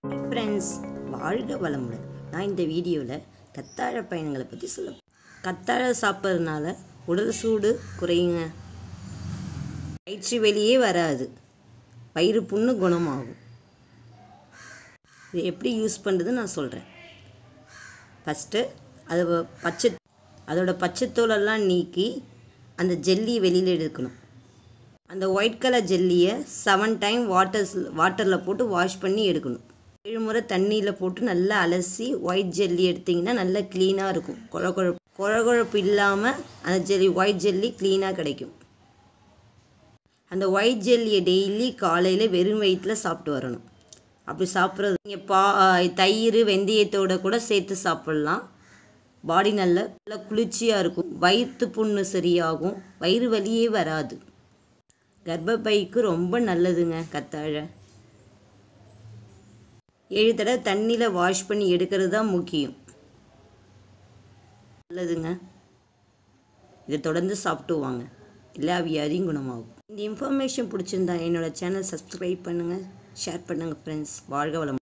friends வாழ்க வளமுடன் நான் இந்த வீடியோவில் கத்தாழை பயணங்களை பற்றி சொல்ல கத்தாழை சாப்பிட்றதுனால உடல் சூடு குறையுங்க வயிற்று வெளியே வராது வயிறு புண்ணு குணமாகும் இது எப்படி யூஸ் பண்ணுறது நான் சொல்கிறேன் ஃபஸ்ட்டு அதை வ- பச்சை அதோட பச்சைத்தோலெல்லாம் நீக்கி அந்த ஜெல்லி வெளியில் எடுக்கணும் அந்த ஒயிட் கலர் ஜெல்லியை செவன் டைம் வாட்டர்ஸ் வாட்டரில் போட்டு வாஷ் பண்ணி எடுக்கணும் ஏழு முறை தண்ணியில் போட்டு நல்லா அலசி ஒயிட் ஜெல்லி எடுத்திங்கன்னா நல்லா க்ளீனாக இருக்கும் குழ குழப்பு குழ குழப்பு இல்லாமல் அந்த ஜெல்லி ஒயிட் ஜெல்லி க்ளீனாக கிடைக்கும் அந்த ஒயிட் ஜெல்லியை டெய்லி காலையில் வெறும் வயிற்றில் சாப்பிட்டு வரணும் அப்படி சாப்பிட்றது நீங்கள் பா தயிர் வெந்தயத்தோட கூட சேர்த்து சாப்பிட்லாம் பாடி நல்ல நல்லா குளிர்ச்சியாக இருக்கும் வயிற்று புண்ணு சரியாகும் வயிறு வலியே வராது கர்ப்பப்பைக்கு ரொம்ப நல்லதுங்க கத்தாழை ஏழு தடவை தண்ணியில் வாஷ் பண்ணி எடுக்கிறது தான் முக்கியம் நல்லதுங்க இதை தொடர்ந்து சாப்பிட்டு வாங்க எல்லா வியாதியும் குணமாகும் இந்த இன்ஃபர்மேஷன் பிடிச்சிருந்தா என்னோட சேனல் சப்ஸ்கிரைப் பண்ணுங்கள் ஷேர் பண்ணுங்கள் ஃப்ரெண்ட்ஸ் வாழ்க வளம்